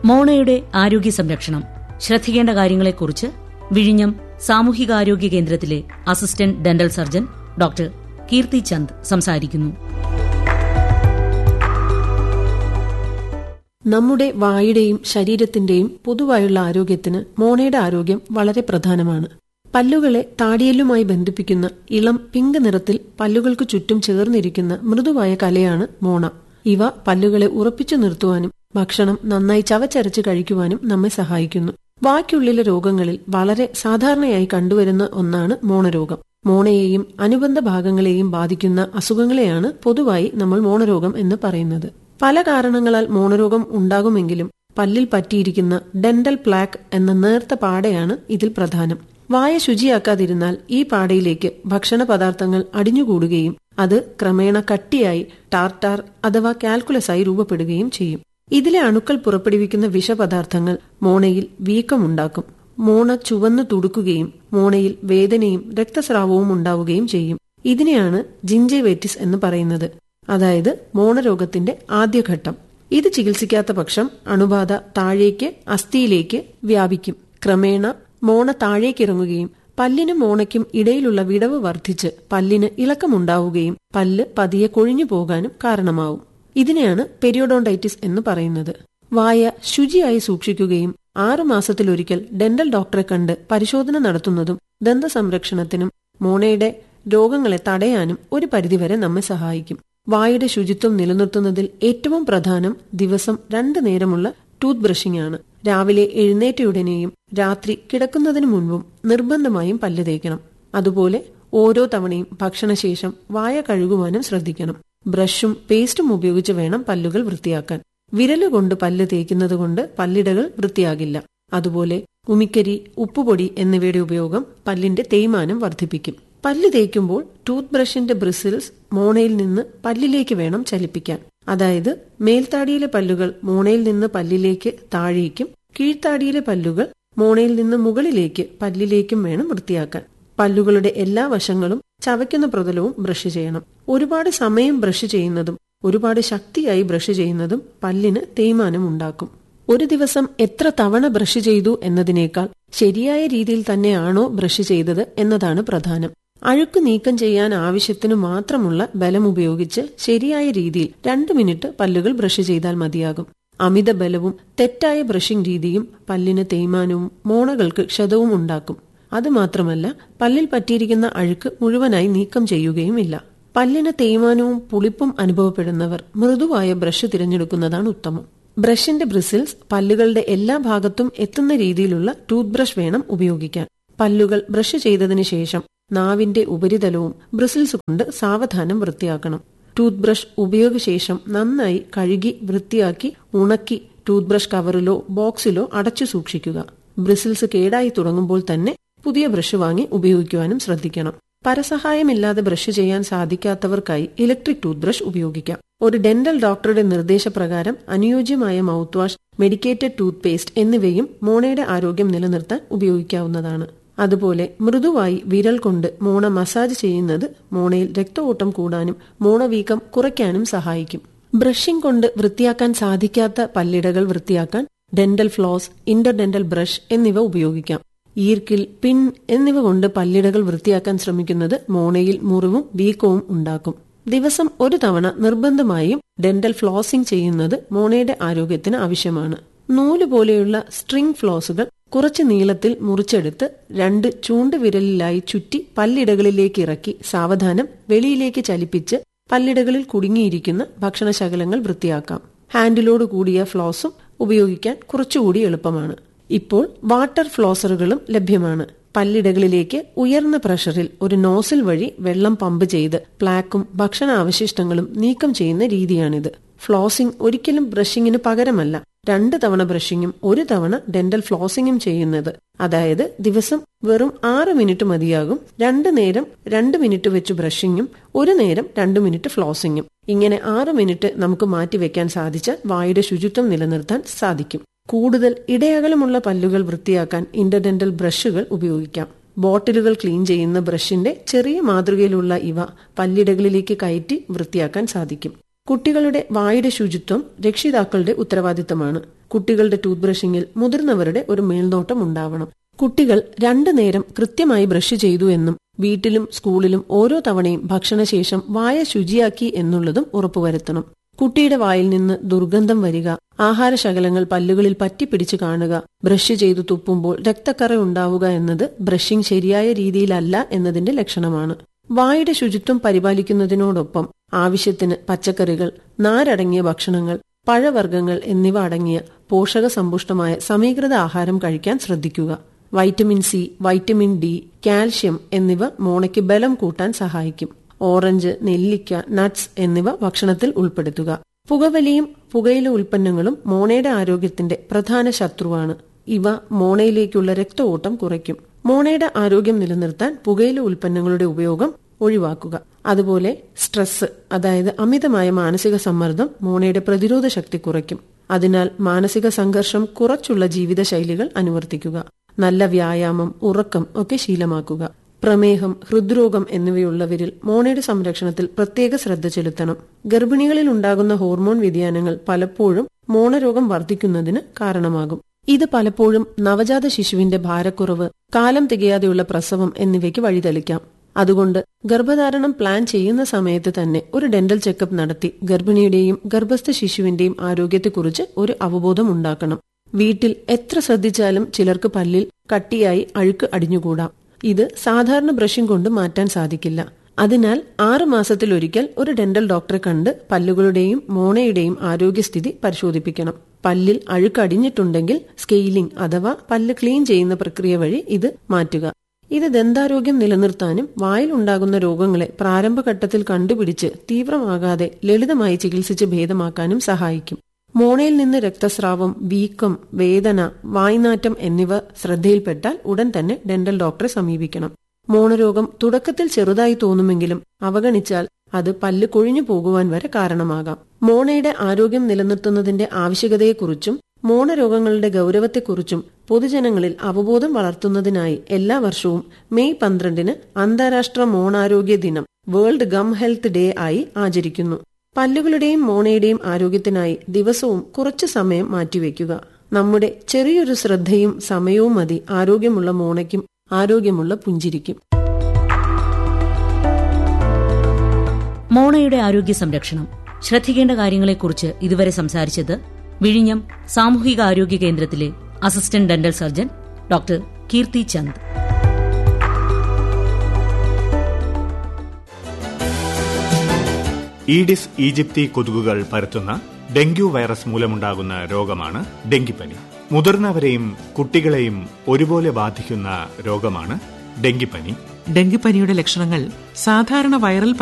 മോണയുടെ ആരോഗ്യ സംരക്ഷണം ശ്രദ്ധിക്കേണ്ട കാര്യങ്ങളെക്കുറിച്ച് വിഴിഞ്ഞം സാമൂഹികാരോഗ്യ കേന്ദ്രത്തിലെ assistant dental surgeon doctor Keerthi Chand സംസാരിക്കുന്നു നമ്മുടെ വായുടെയും ശരീരത്തിന്റെയും പൊതുവായുള്ള ആരോഗ്യത്തിന് മോണയുടെ ആരോഗ്യം വളരെ പ്രധാനമാണ് പല്ലുകളെ താടിയല്ലുമായി ബന്ധിപ്പിക്കുന്ന ഇളം പിങ്ക് നിറത്തിൽ പല്ലുകൾക്ക് ചുറ്റും ചേർന്നിരിക്കുന്ന മൃദുവായ കലയാണ് മോണ ഇവ പല്ലുകളെ ഉറപ്പിച്ചു നിർത്തുവാനും ഭക്ഷണം നന്നായി ചവച്ചരച്ച് കഴിക്കുവാനും നമ്മെ സഹായിക്കുന്നു വായ്ക്കുള്ളിലെ രോഗങ്ങളിൽ വളരെ സാധാരണയായി കണ്ടുവരുന്ന ഒന്നാണ് മോണരോഗം മോണയെയും അനുബന്ധ ഭാഗങ്ങളെയും ബാധിക്കുന്ന അസുഖങ്ങളെയാണ് പൊതുവായി നമ്മൾ മോണരോഗം എന്ന് പറയുന്നത് പല കാരണങ്ങളാൽ മോണരോഗം ഉണ്ടാകുമെങ്കിലും പല്ലിൽ പറ്റിയിരിക്കുന്ന ഡെന്റൽ പ്ലാക്ക് എന്ന നേർത്ത പാടയാണ് ഇതിൽ പ്രധാനം വായ ശുചിയാക്കാതിരുന്നാൽ ഈ പാടയിലേക്ക് ഭക്ഷണ പദാർത്ഥങ്ങൾ അടിഞ്ഞുകൂടുകയും അത് ക്രമേണ കട്ടിയായി ടാർട്ടാർ അഥവാ കാൽക്കുലസായി രൂപപ്പെടുകയും ചെയ്യും ഇതിലെ അണുക്കൾ പുറപ്പെടുവിക്കുന്ന വിഷപദാർത്ഥങ്ങൾ മോണയിൽ വീക്കമുണ്ടാക്കും മോണ ചുവന്നു തുടുക്കുകയും മോണയിൽ വേദനയും രക്തസ്രാവവും ഉണ്ടാവുകയും ചെയ്യും ഇതിനെയാണ് ജിഞ്ചൈവേറ്റിസ് എന്ന് പറയുന്നത് അതായത് മോണരോഗത്തിന്റെ ആദ്യഘട്ടം ഇത് ചികിത്സിക്കാത്ത പക്ഷം അണുബാധ താഴേക്ക് അസ്ഥിയിലേക്ക് വ്യാപിക്കും ക്രമേണ മോണ താഴേക്കിറങ്ങുകയും പല്ലിനും മോണയ്ക്കും ഇടയിലുള്ള വിടവ് വർദ്ധിച്ച് പല്ലിന് ഇളക്കമുണ്ടാവുകയും പല്ല് പതിയെ കൊഴിഞ്ഞു പോകാനും കാരണമാവും ഇതിനെയാണ് പെരിയോഡോണ്ടൈറ്റിസ് എന്ന് പറയുന്നത് വായ ശുചിയായി സൂക്ഷിക്കുകയും ആറു മാസത്തിലൊരിക്കൽ ഡെന്റൽ ഡോക്ടറെ കണ്ട് പരിശോധന നടത്തുന്നതും ദന്ത സംരക്ഷണത്തിനും മോണയുടെ രോഗങ്ങളെ തടയാനും ഒരു പരിധിവരെ നമ്മെ സഹായിക്കും വായുടെ ശുചിത്വം നിലനിർത്തുന്നതിൽ ഏറ്റവും പ്രധാനം ദിവസം രണ്ടു നേരമുള്ള ടൂത്ത് ബ്രഷിംഗ് ആണ് രാവിലെ എഴുന്നേറ്റയുടനെയും രാത്രി കിടക്കുന്നതിനു മുൻപും നിർബന്ധമായും പല്ല് തേക്കണം അതുപോലെ ഓരോ തവണയും ഭക്ഷണശേഷം വായ കഴുകുവാനും ശ്രദ്ധിക്കണം ബ്രഷും പേസ്റ്റും ഉപയോഗിച്ച് വേണം പല്ലുകൾ വൃത്തിയാക്കാൻ വിരലുകൊണ്ട് പല്ല് തേക്കുന്നത് കൊണ്ട് പല്ലിടകൾ വൃത്തിയാകില്ല അതുപോലെ ഉമിക്കരി ഉപ്പുപൊടി എന്നിവയുടെ ഉപയോഗം പല്ലിന്റെ തേയ്മാനം വർദ്ധിപ്പിക്കും പല്ല് തേക്കുമ്പോൾ ടൂത്ത് ബ്രഷിന്റെ ബ്രിസിൽസ് മോണയിൽ നിന്ന് പല്ലിലേക്ക് വേണം ചലിപ്പിക്കാൻ അതായത് മേൽത്താടിയിലെ പല്ലുകൾ മോണയിൽ നിന്ന് പല്ലിലേക്ക് താഴേക്കും കീഴ്ത്താടിയിലെ പല്ലുകൾ മോണയിൽ നിന്ന് മുകളിലേക്ക് പല്ലിലേക്കും വേണം വൃത്തിയാക്കാൻ പല്ലുകളുടെ എല്ലാ വശങ്ങളും ചവയ്ക്കുന്ന പ്രതലവും ബ്രഷ് ചെയ്യണം ഒരുപാട് സമയം ബ്രഷ് ചെയ്യുന്നതും ഒരുപാട് ശക്തിയായി ബ്രഷ് ചെയ്യുന്നതും പല്ലിന് തേയ്മാനം ഉണ്ടാക്കും ഒരു ദിവസം എത്ര തവണ ബ്രഷ് ചെയ്തു എന്നതിനേക്കാൾ ശരിയായ രീതിയിൽ തന്നെയാണോ ബ്രഷ് ചെയ്തത് എന്നതാണ് പ്രധാനം അഴുക്ക് നീക്കം ചെയ്യാൻ ആവശ്യത്തിനു മാത്രമുള്ള ബലം ഉപയോഗിച്ച് ശരിയായ രീതിയിൽ രണ്ട് മിനിറ്റ് പല്ലുകൾ ബ്രഷ് ചെയ്താൽ മതിയാകും അമിത ബലവും തെറ്റായ ബ്രഷിംഗ് രീതിയും പല്ലിന് തേയ്മാനവും മോണകൾക്ക് ക്ഷതവും ഉണ്ടാക്കും അതുമാത്രമല്ല പല്ലിൽ പറ്റിയിരിക്കുന്ന അഴുക്ക് മുഴുവനായി നീക്കം ചെയ്യുകയുമില്ല പല്ലിന് തേയ്മാനവും പുളിപ്പും അനുഭവപ്പെടുന്നവർ മൃദുവായ ബ്രഷ് തിരഞ്ഞെടുക്കുന്നതാണ് ഉത്തമം ബ്രഷിന്റെ ബ്രിസിൽസ് പല്ലുകളുടെ എല്ലാ ഭാഗത്തും എത്തുന്ന രീതിയിലുള്ള ടൂത്ത് ബ്രഷ് വേണം ഉപയോഗിക്കാൻ പല്ലുകൾ ബ്രഷ് ചെയ്തതിനു ശേഷം നാവിന്റെ ഉപരിതലവും ബ്രിസിൽസ് കൊണ്ട് സാവധാനം വൃത്തിയാക്കണം ടൂത്ത് ബ്രഷ് ഉപയോഗശേഷം നന്നായി കഴുകി വൃത്തിയാക്കി ഉണക്കി ടൂത്ത് ബ്രഷ് കവറിലോ ബോക്സിലോ അടച്ചു സൂക്ഷിക്കുക ബ്രിസിൽസ് കേടായി തുടങ്ങുമ്പോൾ തന്നെ പുതിയ ബ്രഷ് വാങ്ങി ഉപയോഗിക്കുവാനും ശ്രദ്ധിക്കണം പരസഹായമില്ലാതെ ബ്രഷ് ചെയ്യാൻ സാധിക്കാത്തവർക്കായി ഇലക്ട്രിക് ടൂത്ത് ബ്രഷ് ഉപയോഗിക്കാം ഒരു ഡെന്റൽ ഡോക്ടറുടെ നിർദ്ദേശപ്രകാരം അനുയോജ്യമായ mouthwash medicated toothpaste എന്നിവയും മോണയുടെ ആരോഗ്യം നിലനിർത്താൻ ഉപയോഗിക്കാവുന്നതാണ് അതുപോലെ മൃദുവായി വിരൽ കൊണ്ട് മോണ മസാജ് ചെയ്യുന്നത് മോണയിൽ രക്തഓട്ടം കൂടാനും മോണവീക്കം കുറയ്ക്കാനും സഹായിക്കും ബ്രഷിംഗ് കൊണ്ട് വൃത്തിയാക്കാൻ സാധിക്കാത്ത പല്ലിടകൾ വൃത്തിയാക്കാൻ ഡെന്റൽ ഫ്ലോസ് ഇന്റർഡെന്റൽ ബ്രഷ് എന്നിവ ഉപയോഗിക്കാം ഈർക്കിൽ പിൻ എന്നിവ കൊണ്ട് പല്ലിടകൾ വൃത്തിയാക്കാൻ ശ്രമിക്കുന്നത് മോണയിൽ മുറിവും വീക്കവും ഉണ്ടാക്കും ദിവസം ഒരു തവണ നിർബന്ധമായും ഡെന്റൽ ഫ്ലോസിംഗ് ചെയ്യുന്നത് മോണയുടെ ആരോഗ്യത്തിന് ആവശ്യമാണ് നൂല് പോലെയുള്ള സ്ട്രിംഗ് ഫ്ലോസുകൾ കുറച്ച് നീളത്തിൽ മുറിച്ചെടുത്ത് രണ്ട് ചൂണ്ടുവിരലിലായി ചുറ്റി പല്ലിടകളിലേക്ക് ഇറക്കി സാവധാനം വെളിയിലേക്ക് ചലിപ്പിച്ച് പല്ലിടകളിൽ കുടുങ്ങിയിരിക്കുന്ന ഭക്ഷണശകലങ്ങൾ വൃത്തിയാക്കാം ഹാൻഡിലോട് കൂടിയ ഫ്ലോസും ഉപയോഗിക്കാൻ കുറച്ചുകൂടി എളുപ്പമാണ് ഇപ്പോൾ വാട്ടർ ഫ്ലോസറുകളും ലഭ്യമാണ് പല്ലിടകളിലേക്ക് ഉയർന്ന പ്രഷറിൽ ഒരു നോസിൽ വഴി വെള്ളം പമ്പ് ചെയ്ത് പ്ലാക്കും ഭക്ഷണാവശിഷ്ടങ്ങളും നീക്കം ചെയ്യുന്ന രീതിയാണിത് ഫ്ലോസിംഗ് ഒരിക്കലും ബ്രഷിങ്ങിന് പകരമല്ല രണ്ട് തവണ ബ്രഷിങ്ങും ഒരു തവണ ഡെന്റൽ ഫ്ലോസിംഗും ചെയ്യുന്നത് അതായത് ദിവസം വെറും ആറ് മിനിറ്റ് മതിയാകും രണ്ടു നേരം രണ്ട് മിനിറ്റ് വെച്ച് ബ്രഷിങ്ങും ഒരു നേരം രണ്ടു മിനിറ്റ് ഫ്ലോസിങ്ങും ഇങ്ങനെ ആറ് മിനിറ്റ് നമുക്ക് മാറ്റിവെക്കാൻ സാധിച്ചാൽ വായുടെ ശുചിത്വം നിലനിർത്താൻ സാധിക്കും കൂടുതൽ ഇടയകലമുള്ള പല്ലുകൾ വൃത്തിയാക്കാൻ ഇന്റർഡെന്റൽ ബ്രഷുകൾ ഉപയോഗിക്കാം ബോട്ടിലുകൾ ക്ലീൻ ചെയ്യുന്ന ബ്രഷിന്റെ ചെറിയ മാതൃകയിലുള്ള ഇവ പല്ലിടകളിലേക്ക് കയറ്റി വൃത്തിയാക്കാൻ സാധിക്കും കുട്ടികളുടെ വായുടെ ശുചിത്വം രക്ഷിതാക്കളുടെ ഉത്തരവാദിത്തമാണ് കുട്ടികളുടെ ടൂത്ത് ബ്രഷിംഗിൽ മുതിർന്നവരുടെ ഒരു മേൽനോട്ടം ഉണ്ടാവണം കുട്ടികൾ രണ്ടു നേരം കൃത്യമായി ബ്രഷ് ചെയ്തു എന്നും വീട്ടിലും സ്കൂളിലും ഓരോ തവണയും ഭക്ഷണശേഷം വായ ശുചിയാക്കി എന്നുള്ളതും ഉറപ്പുവരുത്തണം കുട്ടിയുടെ വായിൽ നിന്ന് ദുർഗന്ധം വരിക ആഹാരശകലങ്ങൾ പല്ലുകളിൽ പറ്റിപ്പിടിച്ച് കാണുക ബ്രഷ് ചെയ്തു തുപ്പുമ്പോൾ രക്തക്കറ ഉണ്ടാവുക എന്നത് ബ്രഷിംഗ് ശരിയായ രീതിയിലല്ല എന്നതിന്റെ ലക്ഷണമാണ് വായുടെ ശുചിത്വം പരിപാലിക്കുന്നതിനോടൊപ്പം ആവശ്യത്തിന് പച്ചക്കറികൾ നാരടങ്ങിയ ഭക്ഷണങ്ങൾ പഴവർഗ്ഗങ്ങൾ എന്നിവ അടങ്ങിയ പോഷക സമ്പുഷ്ടമായ സമീകൃത ആഹാരം കഴിക്കാൻ ശ്രദ്ധിക്കുക vitamin C vitamin D calcium എന്നിവ മോണയ്ക്ക് ബലം കൂട്ടാൻ സഹായിക്കും ഓറഞ്ച് നെല്ലിക്ക നട്ട്സ് എന്നിവ ഭക്ഷണത്തിൽ ഉൾപ്പെടുത്തുക പുകവലിയും പുകയില ഉൽപ്പന്നങ്ങളും മോണയുടെ ആരോഗ്യത്തിന്റെ പ്രധാന ശത്രുവാണ് ഇവ മോണയിലേക്കുള്ള രക്തഓട്ടം കുറയ്ക്കും മോണയുടെ ആരോഗ്യം നിലനിർത്താൻ പുകയില ഉൽപ്പന്നങ്ങളുടെ ഉപയോഗം ഒഴിവാക്കുക അതുപോലെ സ്ട്രെസ് അതായത് അമിതമായ മാനസിക സമ്മർദ്ദം മോണയുടെ പ്രതിരോധ ശക്തി കുറയ്ക്കും അതിനാൽ മാനസിക സംഘർഷം കുറച്ചുള്ള ജീവിതശൈലികൾ അനുവർത്തിക്കുക നല്ല വ്യായാമം ഉറക്കം ഒക്കെ ശീലമാക്കുക പ്രമേഹം ഹൃദ്രോഗം എന്നിവയുള്ളവരിൽ മോണയുടെ സംരക്ഷണത്തിൽ പ്രത്യേക ശ്രദ്ധ ചെലുത്തണം ഗർഭിണികളിൽ ഉണ്ടാകുന്ന ഹോർമോൺ വ്യതിയാനങ്ങൾ പലപ്പോഴും മോണരോഗം വർദ്ധിക്കുന്നതിന് കാരണമാകും ഇത് പലപ്പോഴും നവജാത ശിശുവിന്റെ ഭാരക്കുറവ് കാലം തികയാതെയുള്ള പ്രസവം എന്നിവയ്ക്ക് വഴിതെളിക്കാം അതുകൊണ്ട് ഗർഭധാരണം പ്ലാൻ ചെയ്യുന്ന സമയത്ത് തന്നെ ഒരു ഡെന്റൽ ചെക്കപ്പ് നടത്തി ഗർഭിണിയുടെയും ഗർഭസ്ഥ ശിശുവിന്റെയും ആരോഗ്യത്തെക്കുറിച്ച് ഒരു അവബോധം ഉണ്ടാക്കണം വീട്ടിൽ എത്ര ശ്രദ്ധിച്ചാലും ചിലർക്ക് പല്ലിൽ കട്ടിയായി അഴുക്ക് അടിഞ്ഞുകൂടാം ഇത് സാധാരണ ബ്രഷിംഗ് കൊണ്ട് മാറ്റാൻ സാധിക്കില്ല അതിനാൽ ആറ് മാസത്തിലൊരിക്കൽ ഒരു ഡെന്റൽ ഡോക്ടറെ കണ്ട് പല്ലുകളുടെയും മോണയുടെയും ആരോഗ്യസ്ഥിതി പരിശോധിപ്പിക്കണം പല്ലിൽ അഴുക്കടിഞ്ഞിട്ടുണ്ടെങ്കിൽ സ്കെയിലിംഗ് അഥവാ പല്ല് ക്ലീൻ ചെയ്യുന്ന പ്രക്രിയ വഴി ഇത് മാറ്റുക ഇത് ദന്താരോഗ്യം നിലനിർത്താനും വായിൽ ഉണ്ടാകുന്ന രോഗങ്ങളെ പ്രാരംഭഘട്ടത്തിൽ കണ്ടുപിടിച്ച് തീവ്രമാകാതെ ലളിതമായി ചികിത്സിച്ച് ഭേദമാക്കാനും സഹായിക്കും മോണയിൽ നിന്ന് രക്തസ്രാവം വീക്കം വേദന വായ്നാറ്റം എന്നിവ ശ്രദ്ധയിൽപ്പെട്ടാൽ ഉടൻ തന്നെ ഡെന്റൽ ഡോക്ടറെ സമീപിക്കണം മോണരോഗം തുടക്കത്തിൽ ചെറുതായി തോന്നുമെങ്കിലും അവഗണിച്ചാൽ അത് പല്ല് കൊഴിഞ്ഞു പോകുവാൻ വരെ കാരണമാകാം മോണയുടെ ആരോഗ്യം നിലനിർത്തുന്നതിന്റെ ആവശ്യകതയെക്കുറിച്ചും മോണരോഗങ്ങളുടെ ഗൌരവത്തെക്കുറിച്ചും പൊതുജനങ്ങളിൽ അവബോധം വളർത്തുന്നതിനായി എല്ലാ വർഷവും മെയ് പന്ത്രണ്ടിന് അന്താരാഷ്ട്ര മോണാരോഗ്യ ദിനം വേൾഡ് ഗം ഹെൽത്ത് ഡേ ആയി ആചരിക്കുന്നു പല്ലുകളുടെയും മോണയുടെയും ആരോഗ്യത്തിനായി ദിവസവും കുറച്ചു സമയം മാറ്റിവെക്കുക നമ്മുടെ ചെറിയൊരു ശ്രദ്ധയും സമയവും മതി ആരോഗ്യമുള്ള മോണയ്ക്കും ആരോഗ്യമുള്ള പുഞ്ചിരിക്കും മോണയുടെ ആരോഗ്യ സംരക്ഷണം ശ്രദ്ധിക്കേണ്ട കാര്യങ്ങളെക്കുറിച്ച് ഇതുവരെ സംസാരിച്ചത് വിഴിഞ്ഞം സാമൂഹിക ആരോഗ്യ കേന്ദ്രത്തിലെ assistant dental surgeon doctor Keerthi Chand Aedes aegypti കൊതുകുകൾ പരത്തുന്ന ഡെങ്കു വൈറസ് മൂലമുണ്ടാകുന്ന രോഗമാണ് ഡെങ്കിപ്പനി മുതിർന്നവരെയും കുട്ടികളെയും ഒരുപോലെ ബാധിക്കുന്ന രോഗമാണ് ഡെങ്കിപ്പനി ഡെങ്കിപ്പനിയുടെ ലക്ഷണങ്ങൾ സാധാരണ വൈറൽ